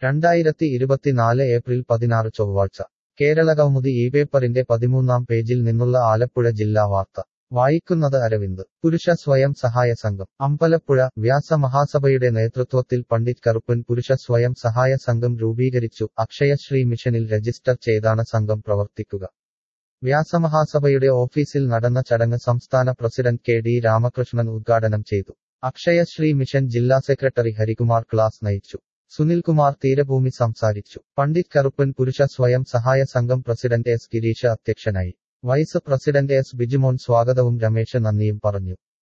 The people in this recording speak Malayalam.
രണ്ടായിരത്തി ഇരുപത്തിനാല് ഏപ്രിൽ പതിനാറ് ചൊവ്വാഴ്ച കേരളകൗമുദി ഈ പേപ്പറിന്റെ പതിമൂന്നാം പേജിൽ നിന്നുള്ള ആലപ്പുഴ ജില്ലാ വാർത്ത വായിക്കുന്നത് അരവിന്ദ് പുരുഷ സ്വയം സഹായ സംഘം അമ്പലപ്പുഴ വ്യാസമഹാസഭയുടെ നേതൃത്വത്തിൽ പണ്ഡിറ്റ് കറുപ്പൻ പുരുഷ സ്വയം സഹായ സംഘം രൂപീകരിച്ചു അക്ഷയശ്രീ മിഷനിൽ രജിസ്റ്റർ ചെയ്താണ് സംഘം പ്രവർത്തിക്കുക വ്യാസമഹാസഭയുടെ ഓഫീസിൽ നടന്ന ചടങ്ങ് സംസ്ഥാന പ്രസിഡന്റ് കെ ഡി രാമകൃഷ്ണൻ ഉദ്ഘാടനം ചെയ്തു അക്ഷയശ്രീ മിഷൻ ജില്ലാ സെക്രട്ടറി ഹരികുമാർ ക്ലാസ് നയിച്ചു സുനിൽകുമാർ തീരഭൂമി സംസാരിച്ചു പണ്ഡിറ്റ് കറുപ്പൻ പുരുഷ സ്വയം സഹായ സംഘം പ്രസിഡന്റ് എസ് ഗിരീഷ അധ്യക്ഷനായി വൈസ് പ്രസിഡന്റ് എസ് ബിജുമോൻ സ്വാഗതവും രമേശ് നന്ദിയും പറഞ്ഞു